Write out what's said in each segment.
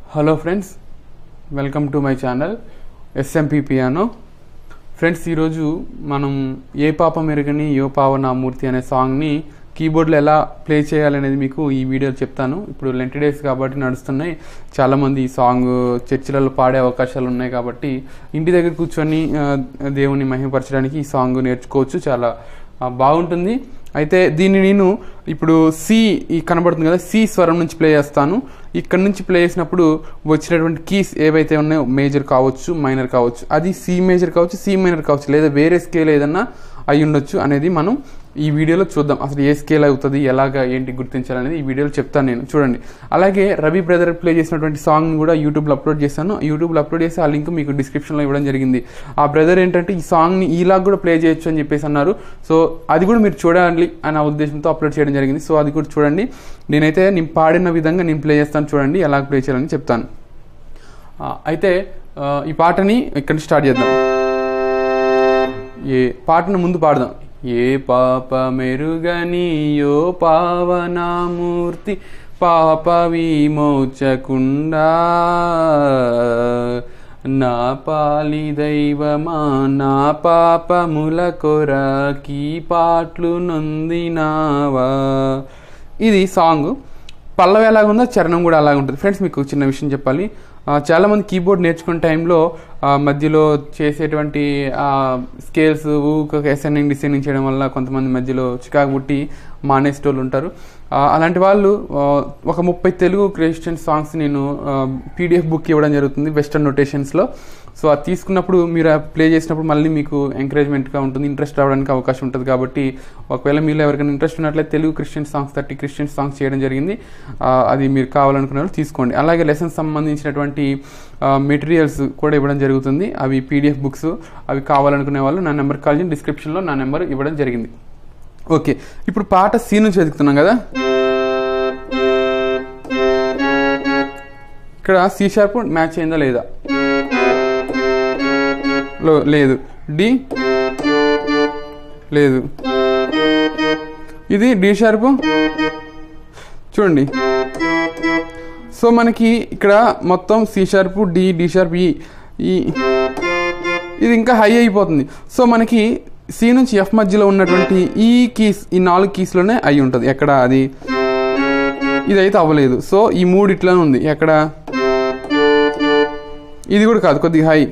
Hello friends welcome to my channel SMP piano friends ఈరోజు మనం ఏ పాప మెరుగని యో పావన మూర్తి అనే సాంగ్ని కీబోర్డ్లో ఎలా ప్లే చేయాలనేది మీకు ఈ వీడియోలో చెప్తాను ఇప్పుడు లెంటి డేస్ కాబట్టి నడుస్తున్నాయి చాలామంది ఈ సాంగ్ చర్చిలలో పాడే అవకాశాలు ఉన్నాయి కాబట్టి ఇంటి దగ్గర కూర్చొని ఆ, దేవుని మహిమపరచడానికి ఈ సాంగ్ నేర్చుకోవచ్చు చాలా ఆ, బాగుంటుంది అయితే దీన్ని నేను ఇప్పుడు సి ఈ కనబడుతుంది కదా సి స్వరం నుంచి ప్లే చేస్తాను ఇక్కడ నుంచి ప్లే చేసినప్పుడు వచ్చినటువంటి కీస్ ఏవైతే ఉన్నాయో మేజర్ కావచ్చు మైనర్ కావచ్చు అది సి మేజర్ కావచ్చు సి మైనర్ కావచ్చు లేదా వేరే స్కేల్ ఏదన్నా అయి ఉండొచ్చు అనేది మనం ఈ వీడియోలో చూద్దాం అసలు ఏ స్కేల్ అవుతుంది ఎలాగా ఏంటి గుర్తించాలనేది ఈ వీడియోలో చెప్తాను నేను చూడండి అలాగే రవి బ్రదర్ ప్లే చేసినటువంటి సాంగ్ కూడా యూట్యూబ్లో అప్లోడ్ చేశాను యూట్యూబ్లో అప్లోడ్ చేసి ఆ లింక్ మీకు డిస్క్రిప్షన్లో ఇవ్వడం జరిగింది ఆ బ్రదర్ ఏంటంటే ఈ సాంగ్ని ఈలాగా కూడా ప్లే చేయొచ్చు అని చెప్పేసి అన్నారు సో అది కూడా మీరు చూడాలి అనే ఉద్దేశంతో అప్లోడ్ చేయడం జరిగింది సో అది కూడా చూడండి నేనైతే నేను పాడిన విధంగా నేను ప్లే చేస్తాను చూడండి ఎలా ప్లే చేయాలని చెప్తాను ఆ, అయితే ఆ, ఈ పాటని ఇక్కడ స్టార్ట్ చేద్దాం ఏ పాటను ముందు పాడదాం ఏ పాప మెరుగని యో పావనామూర్తి పాప విమోచకుండా నా పాలి దైవమా నా పాపముల కొరకి పాటలు నొందినావా ఇది సాంగ్ పల్లవి ఎలాగుందో చరణం కూడా అలాగే ఉంటుంది ఫ్రెండ్స్ మీకు చిన్న విషయం చెప్పాలి ఆ, చాలామంది కీబోర్డ్ నేర్చుకునే టైంలో ఆ, మధ్యలో చేసేటువంటి స్కేల్స్ ఊక అసెండింగ్ డిసెండింగ్ చేయడం వల్ల కొంతమంది మధ్యలో చికాకు పుట్టి మానేసేటోళ్ళు ఉంటారు ఆ, అలాంటి వాళ్ళు ఆ, ఒక ముప్పై తెలుగు క్రిస్టియన్ సాంగ్స్ నేను పీడిఎఫ్ బుక్ ఇవ్వడం జరుగుతుంది వెస్టర్న్ నొటేషన్స్లో సో అది తీసుకున్నప్పుడు మీరు ప్లే చేసినప్పుడు మళ్ళీ మీకు ఎంకరేజ్మెంట్గా ఉంటుంది ఇంట్రెస్ట్ రావడానికి అవకాశం ఉంటుంది కాబట్టి ఒకవేళ మీలో ఎవరికైనా ఇంట్రెస్ట్ ఉన్నట్లయితే Telugu Christian songs thirty Christian songs చేయడం జరిగింది ఆ, అది మీరు కావాలనుకున్న వాళ్ళు తీసుకోండి అలాగే లెసన్స్ సంబంధించినటువంటి మెటీరియల్స్ కూడా ఇవ్వడం జరుగుతుంది అవి పీడిఎఫ్ బుక్స్ అవి కావాలనుకునే వాళ్ళు నా నెంబర్ కాల్ చేయండి డిస్క్రిప్షన్లో నా నెంబర్ ఇవ్వడం జరిగింది ఓకే ఇప్పుడు పాట సి నుంచి వెతుకుతున్నాం కదా ఇక్కడ సి షార్ప్ మ్యాచ్ అయిందా లేదా లో లేదు డి లేదు ఇది డి షార్ప్ చూడండి సో మనకి ఇక్కడ మొత్తం C sharp D D sharp E E ఇది ఇంకా హై అయిపోతుంది సో మనకి సి నుంచి ఎఫ్ మధ్యలో ఉన్నటువంటి ఈ కీస్ ఈ నాలుగు కీస్లోనే అయి ఉంటుంది ఎక్కడ అది ఇదైతే అవ్వలేదు సో ఈ మూడు ఇట్లానే ఉంది ఎక్కడ ఇది కూడా కాదు కొద్దిగా హై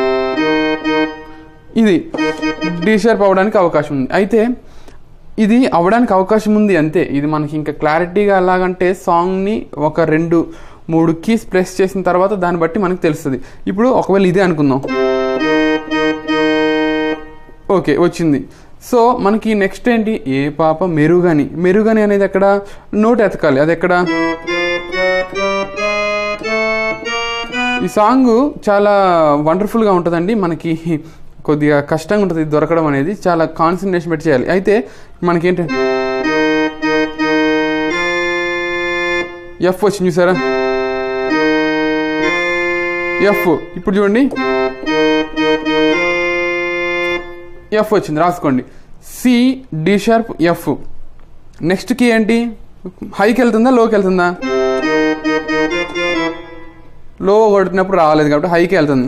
ఇది డి షార్ప్ అవ్వడానికి అవకాశం ఉంది అయితే ఇది అవ్వడానికి అవకాశం ఉంది అంతే ఇది మనకి ఇంకా క్లారిటీగా ఎలాగంటే సాంగ్ని ఒక రెండు మూడు కీస్ ప్రెస్ చేసిన తర్వాత దాన్ని బట్టి మనకు తెలుస్తుంది ఇప్పుడు ఒకవేళ ఇదే అనుకుందాం ఓకే వచ్చింది సో మనకి నెక్స్ట్ ఏంటి ఏ పాప మెరుగని మెరుగని అనేది ఎక్కడ నోట్ ఎతకాలి అది ఎక్కడ ఈ సాంగ్ చాలా వండర్ఫుల్గా ఉంటుందండి మనకి కొద్దిగా కష్టంగా ఉంటుంది ఇది దొరకడం అనేది చాలా కాన్సన్ట్రేషన్ పెట్టి చేయాలి అయితే మనకేంటంటే ఎఫ్ వచ్చింది చూసారా ఎఫ్ ఇప్పుడు చూడండి ఎఫ్ వచ్చింది రాసుకోండి C D sharp F next key ఏంటి హైకి వెళ్తుందా లోకి వెళ్తుందా లో కొట్టినప్పుడు రాలేదు కాబట్టి హైకి వెళ్తుంది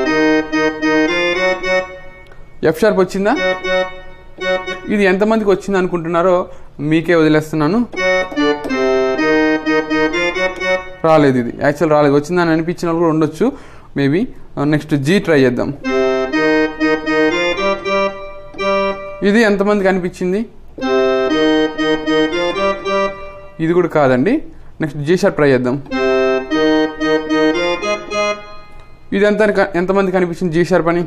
ఎఫ్ షార్ప్ వచ్చిందా ఇది ఎంతమందికి వచ్చింది అనుకుంటున్నారో మీకే వదిలేస్తున్నాను రాలేదు ఇది యాక్చువల్ రాలేదు వచ్చిందని అనిపించిన వాళ్ళు కూడా ఉండొచ్చు మేబీ నెక్స్ట్ జీ ట్రై చేద్దాం ఇది ఎంతమందికి అనిపించింది ఇది కూడా కాదండి నెక్స్ట్ జీ షార్ప్ ట్రై చేద్దాం ఇది ఎంత ఎంతమందికి అనిపించింది జీ షార్ప్ అని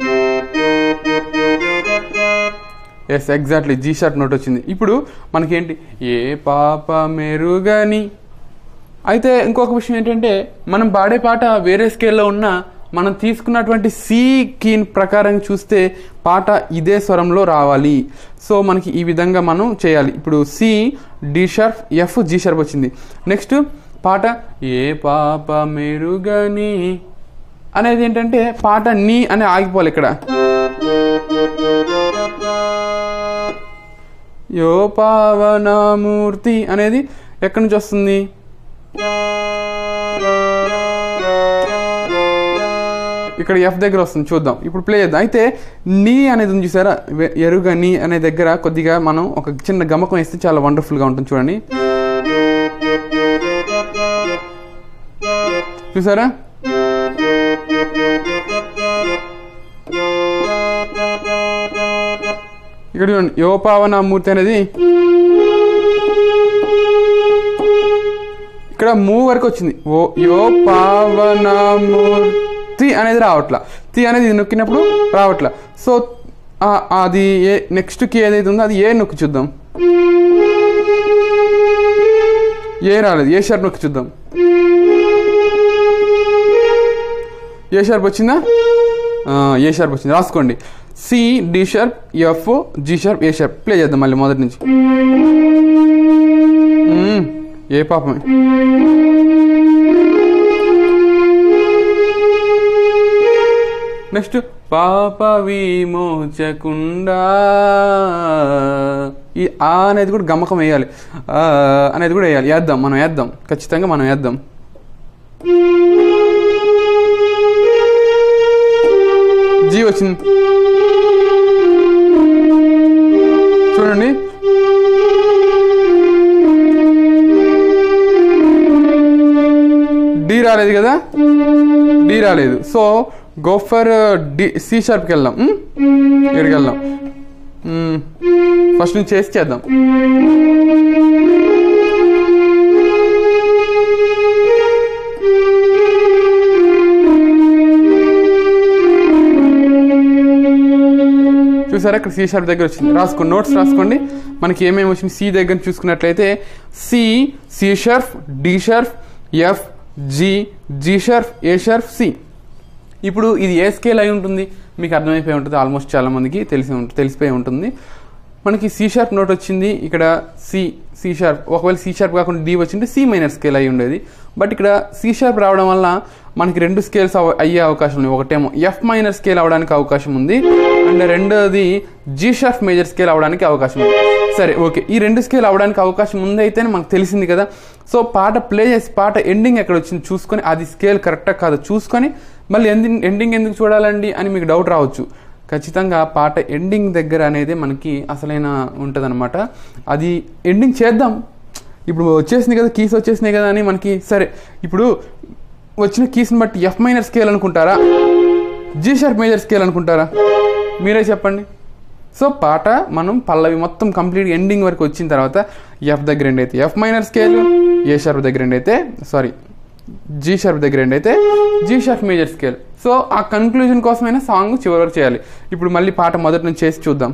yes exactly G sharp note వచ్చింది ఇప్పుడు మనకేంటి ఏ పాప మెరుగని అయితే ఇంకొక విషయం ఏంటంటే మనం పాడే పాట వేరే స్కేల్లో ఉన్న మనం తీసుకున్నటువంటి సి కీన్ ప్రకారం చూస్తే పాట ఇదే స్వరంలో రావాలి సో మనకి ఈ విధంగా మనం చేయాలి ఇప్పుడు C D sharp F G sharp వచ్చింది నెక్స్ట్ పాట ఏ పాప మెరుగని అనేది ఏంటంటే పాట నీ అని ఆగిపోవాలి ఇక్కడ యో పావనామూర్తి అనేది ఎక్కడి నుంచి వస్తుంది ఇక్కడ ఎఫ్ దగ్గర వస్తుంది చూద్దాం ఇప్పుడు ప్లే చేద్దాం అయితే నీ అనేది ఉంది చూసారా వె- ఎరుగ నీ అనే దగ్గర కొద్దిగా మనం ఒక చిన్న గమకం వేస్తే చాలా వండర్ఫుల్గా ఉంటుంది చూడండి చూసారా ఇక్కడ చూడండి యో పావన మూర్తి అనేది ఇక్కడ మూ వరకు వచ్చింది ఓ యో పావనమూర్తి అనేది రావట్లా తి అనేది ఇది నొక్కినప్పుడు రావట్లా సో ఆ- అది ఏ నెక్స్ట్ కి ఏదైతే ఉందో అది ఏ నొక్కి చూద్దాం ఏ రాలేదు ఏ షార్ప్ నొక్కి చూద్దాం ఏ షార్ప్ వచ్చిందా ఆ, ఏ షార్ప్ వచ్చింది రాసుకోండి C D sharp F G sharp A sharp play చేద్దాం మళ్ళీ మొదటి నుంచి మ్మ్, ఏ పాపమే నెక్స్ట్ పాప విమోచకుండా ఈ ఆ అనేది కూడా గమ్మకం వేయాలి ఆ అనేది కూడా వేయాలి వేద్దాం మనం వేద్దాం ఖచ్చితంగా మనం వేద్దాం జీ వచ్చింది చూడండి డి రాలేదు కదా డి రాలేదు సో గోఫర్ డి సి షార్ప్కి వెళ్దాం ఉమ్? ఇక్కడికి వెళ్దాం ఫస్ట్ నుంచి చేసి చేద్దాం చూసారా ఇక్కడ సి షార్ప్ దగ్గర వచ్చింది రాసుకోండి నోట్స్ రాసుకోండి మనకి ఏమేమి వచ్చింది సి దగ్గర చూసుకున్నట్లయితే C C sharp D sharp F G G sharp A sharp C ఇప్పుడు ఇది ఏ స్కేల్ అయి ఉంటుంది మీకు అర్థమైపోయి ఉంటుంది ఆల్మోస్ట్ చాలా మందికి తెలిసి ఉంట- తెలిసిపోయి ఉంటుంది మనకి సి షార్ప్ నోట్ వచ్చింది ఇక్కడ సి సి షార్ప్ ఒకవేళ సి షార్ప్ కాకుండా డి వచ్చింటే సి మైనర్ స్కేల్ అయి ఉండేది బట్ ఇక్కడ సి షార్ప్ రావడం వల్ల మనకి రెండు స్కేల్స్ అయ్యే అవకాశం ఉంది ఒకటేమో ఎఫ్ మైనర్ స్కేల్ అవడానికి అవకాశం ఉంది అండ్ రెండోది జీ షార్ప్ మేజర్ స్కేల్ అవడానికి అవకాశం ఉంది సరే ఓకే ఈ రెండు స్కేల్ అవడానికి అవకాశం ఉంది అయితేనే మనకు తెలిసింది కదా సో పాట ప్లే చేసి పాట ఎండింగ్ ఎక్కడ వచ్చింది చూసుకొని అది స్కేల్ కరెక్టా కాదో చూసుకొని మళ్ళీ ఎండింగ్ ఎండింగ్ ఎందుకు చూడాలండి అని మీకు డౌట్ రావచ్చు ఖచ్చితంగా పాట ఎండింగ్ దగ్గర అనేది మనకి అసలైన ఉంటుందన్నమాట అది ఎండింగ్ చేద్దాం ఇప్పుడు వచ్చేసింది కదా కీస్ వచ్చేసినాయి కదా అని మనకి సరే ఇప్పుడు వచ్చిన కీస్ని బట్టి ఎఫ్ మైనర్ స్కేల్ అనుకుంటారా జీ షార్ప్ మేజర్ స్కేల్ అనుకుంటారా మీరే చెప్పండి సో పాట మనం పల్లవి మొత్తం కంప్లీట్ ఎండింగ్ వరకు వచ్చిన తర్వాత ఎఫ్ దగ్గర ఎండ్ అయితే F minor scale A sharp దగ్గర ఎండ్ అయితే సారీ జీ షార్ప్ దగ్గర ఎండ్ అయితే G sharp major scale so ఆ కన్క్లూజన్ కోసమైనా సాంగ్ చివరి వరకు చేయాలి ఇప్పుడు మళ్ళీ పాట మొదటి నుంచి చేసి చూద్దాం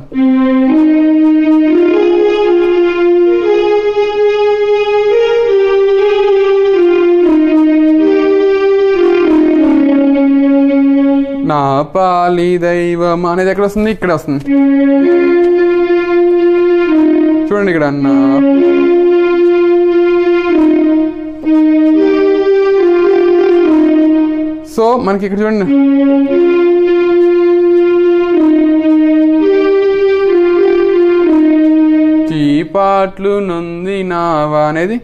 నా పాలి దైవం అనేది ఎక్కడ వస్తుంది ఇక్కడ వస్తుంది చూడండి ఇక్కడ నా సో మనకి ఇక్కడ చూడండి చీపాట్లు నొందినావా అనేది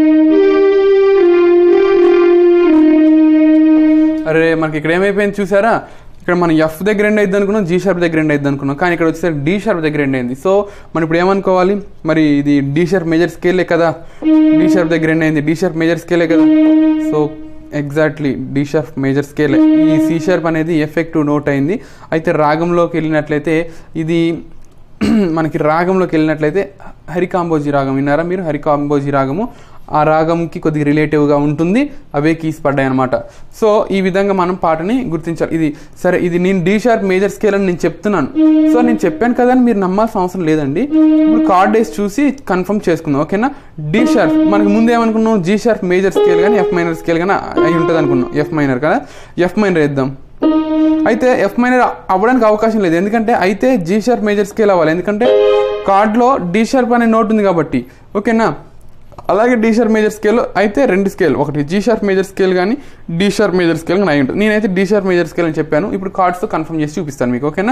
అరే మనకి ఇక్కడ ఏమైపోయింది చూసారా ఇక్కడ మనం ఎఫ్ దగ్గర ఎండ్ అయింది అనుకున్నాం జీ షార్ప్ దగ్గర ఎండ్ అయింది అనుకున్నాం కానీ ఇక్కడ వచ్చేసరికి డి షార్ప్ దగ్గర ఎండ్ అయింది సో మనం ఇప్పుడు ఏమనుకోవాలి మరి ఇది డి షార్ప్ మేజర్ స్కేలే కదా డి షార్ప్ దగ్గర ఎండ్ అయింది డి షార్ప్ మేజర్ స్కేలే కదా so exactly D sharp major స్కేలే ఈ సి షార్ప్ అనేది ఎఫెక్టివ్ నోట్ అయింది అయితే రాగంలోకి వెళ్ళినట్లయితే ఇది మనకి రాగంలోకి వెళ్ళినట్లయితే హరికాంబోజీ రాగం విన్నారా మీరు హరికాంబోజీ రాగము ఆ రాగంకి కొద్దిగా రిలేటివ్గా ఉంటుంది అవే కీస్ పడ్డాయి అనమాట సో ఈ విధంగా మనం పాటని గుర్తించాలి ఇది సరే ఇది నేను డీ షార్ప్ మేజర్ స్కేల్ అని నేను చెప్తున్నాను సో నేను చెప్పాను కదా అని మీరు నమ్మాల్సిన అవసరం లేదండి ఇప్పుడు కార్డ్ డేస్ చూసి కన్ఫర్మ్ చేసుకుందాం ఓకేనా డి షార్ప్ మనకి ముందు ఏమనుకున్నాం జీ షార్ప్ మేజర్ స్కేల్ కానీ ఎఫ్ మైనర్ స్కేల్ కానీ అయి ఉంటుంది అనుకున్నాం ఎఫ్ మైనర్ కదా ఎఫ్ మైనర్ వేద్దాం అయితే ఎఫ్ మైనర్ అవ్వడానికి అవకాశం లేదు ఎందుకంటే అయితే జీ షార్ప్ మేజర్ స్కేల్ అవ్వాలి ఎందుకంటే కార్డ్లో డి షార్ప్ అనే నోట్ ఉంది కాబట్టి ఓకేనా అలాగే డి షార్ప్ మేజర్ స్కేల్ అయితే రెండు స్కేల్ ఒకటి జీ షార్ప్ మేజర్ స్కేల్ కానీ డి షార్ప్ మేజర్ స్కేల్ కానీ అయి ఉంటుంది నేనైతే డి షార్ప్ మేజర్ స్కేల్ అని చెప్పాను ఇప్పుడు కార్డ్స్తో కన్ఫర్మ్ చేసి చూపిస్తాను మీకు ఓకేనా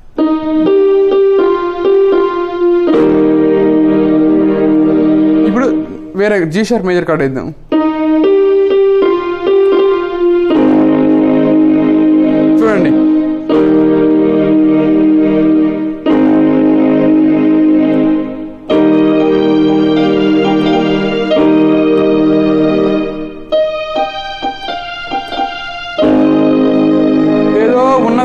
ఇప్పుడు వేరే జీ షార్ప్ మేజర్ కార్డ్ వేద్దాం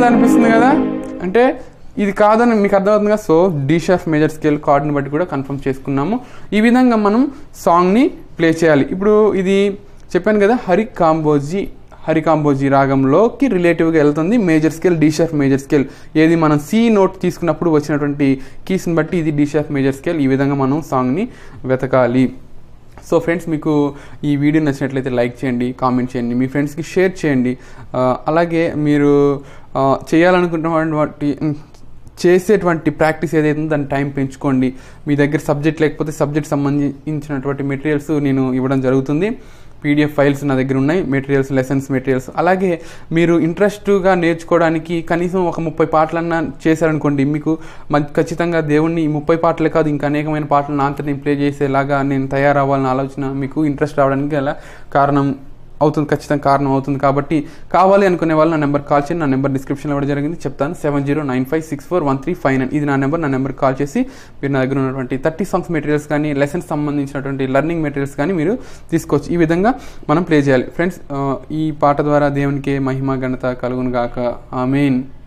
కాదు అనిపిస్తుంది కదా అంటే ఇది కాదని మీకు అర్థమవుతుంది కదా so D sharp major scale కార్డ్ని బట్టి కూడా కన్ఫర్మ్ చేసుకున్నాము ఈ విధంగా మనం సాంగ్ని ప్లే చేయాలి ఇప్పుడు ఇది చెప్పాను కదా హరి కాంబోజీ హరి కాంబోజీ రాగంలోకి రిలేటివ్గా వెళ్తుంది major scale D sharp major scale ఏది మనం సి నోట్ తీసుకున్నప్పుడు వచ్చినటువంటి కీస్ని బట్టి ఇది డీ షార్ప్ మేజర్ స్కేల్ ఈ విధంగా మనం సాంగ్ని వెతకాలి సో ఫ్రెండ్స్ మీకు ఈ వీడియో నచ్చినట్లయితే లైక్ చేయండి కామెంట్ చేయండి మీ ఫ్రెండ్స్కి షేర్ చేయండి ఆ, అలాగే మీరు ఆ, చేయాలనుకుంటున్నటువంటి చేసేటువంటి ప్రాక్టీస్ ఏదైతే ఉందో దాని టైం పెంచుకోండి మీ దగ్గర సబ్జెక్ట్ లేకపోతే సబ్జెక్ట్ సంబంధించినటువంటి మెటీరియల్స్ నేను ఇవ్వడం జరుగుతుంది పీడిఎఫ్ ఫైల్స్ నా దగ్గర ఉన్నాయి మెటీరియల్స్ లెసన్స్ మెటీరియల్స్ అలాగే మీరు ఇంట్రెస్ట్గా నేర్చుకోవడానికి కనీసం ఒక ముప్పై పాటలన్నా చేశారనుకోండి మీకు మ- ఖచ్చితంగా దేవుణ్ణి ఈ ముప్పై పాటలే కాదు ఇంకా అనేకమైన పాటలు నా అంతా నేను ప్లే చేసేలాగా నేను తయారవ్వాలన్న ఆలోచన మీకు ఇంట్రెస్ట్ రావడానికి గల కారణం అవుతుంది ఖచ్చితంగా కారణం అవుతుంది కాబట్టి కావాలి అనుకునే వాళ్ళు నా నెంబర్ కాల్ చేయండి నా నెంబర్ డిస్క్రిప్షన్లో కూడా జరిగింది చెప్తాను seven zero nine five six four one three five nine ఇది నా నెంబర్ నా నెంబర్ కాల్ చేసి మీరు నా దగ్గర ఉన్నటువంటి థర్టీ సాంగ్స్ మెటీరియల్స్ కానీ లెసన్స్ సంబంధించినటువంటి లెర్నింగ్ మెటీరియల్స్ కానీ మీరు తీసుకోవచ్చు ఈ విధంగా మనం ప్లే చేయాలి ఫ్రెండ్స్ ఈ పాట ద్వారా దేవునికి మహిమ ఘనత కలుగును గాక ఆమెన్